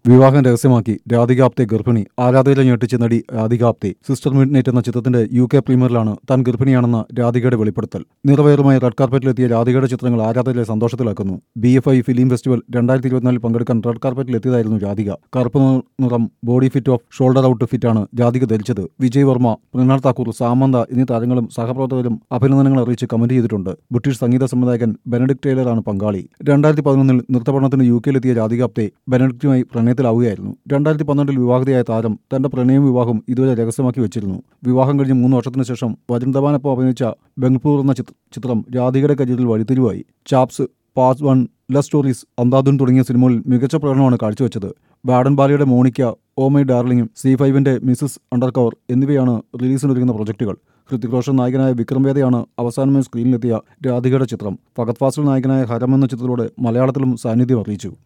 വിവാഹം രഹസ്യമാക്കി രാധിക ആപ്തെ ഗർഭിണി ആരാധകരെ ഞെട്ടിച്ച നടി Radhika Apte sister midnight എന്ന ചിത്രത്തിന്റെ യു കെ പ്രീമിയറിലാണ് താൻ ഗർഭിണിയാണെന്ന രാധികയുടെ വെളിപ്പെടുത്തൽ നിറവേറുമായി റെഡ് കാർപ്പറ്റിലെത്തിയ രാധികയുടെ ചിത്രങ്ങൾ ആരാധകരെ സന്തോഷത്തിലാക്കുന്നു B F I film festival രണ്ടായിരത്തി ഇരുപത്തിനാലിൽ പങ്കെടുക്കാൻ റെഡ് കാർപ്പറ്റിലെത്തിയതായിരുന്നു രാധിക കറുപ്പ് നിറ- നിറം ബോഡി ഫിറ്റ് ഓഫ് ഷോൾഡർ ഔട്ട് ഫിറ്റാണ് രാധിക ധരിച്ചത് വിജയ് വർമ്മ മൃണാൾ താക്കൂർ സാമന്ത എന്നീ താരങ്ങളും സഹപ്രവർത്തകരും അഭിനന്ദനങ്ങൾ അറിയിച്ച് കമന്റ് ചെയ്തിട്ടുണ്ട് ബ്രിട്ടീഷ് സംഗീത സംവിധായകൻ ബെനഡിക് ടൈലറാണ് പങ്കാളി രണ്ടായിരത്തി പതിനൊന്നിൽ നൃത്തപഠനത്തിന് യു കെയിലെത്തിയ രാധിക ആപ്തെ ബെനഡിക്റ്റുമായി പ്രണയത്തിലാവുകയായിരുന്നു രണ്ടായിരത്തി പന്ത്രണ്ടിൽ വിവാഹിതയായ താരം തന്റെ പ്രണയവും വിവാഹവും ഇതുവരെ രഹസ്യമാക്കി വെച്ചിരുന്നു വിവാഹം കഴിഞ്ഞ് മൂന്ന് വർഷത്തിന് ശേഷം വരുൺ ധവാനൊപ്പം അഭിനയിച്ച ബംഗ്പൂർ എന്ന ചിത്ര- ചിത്രം രാധികയുടെ കരിയറിൽ വഴിത്തിരിവായി ചാപ്സ് part one love stories Andhadhun തുടങ്ങിയ സിനിമകളിൽ മികച്ച പ്രകടനമാണ് കാഴ്ചവെച്ചത് ബാഡൻ ബാലിയുടെ മോണിക്ക ഓ മൈ ഡാർലിംഗും സി ഫൈവിന്റെ മിസസ് അണ്ടർ കവർ എന്നിവയാണ് റിലീസിനൊരുങ്ങുന്ന പ്രൊജക്ടുകൾ ഹൃതിക് റോഷൻ നായകനായ വിക്രം വേദയാണ് അവസാനമായി സ്ക്രീനിലെത്തിയ രാധികയുടെ ചിത്രം ഫഗത് ഫാസിൽ നായകനായ ഹരം എന്ന ചിത്രത്തിലൂടെ മലയാളത്തിലും സാന്നിധ്യം അറിയിച്ചു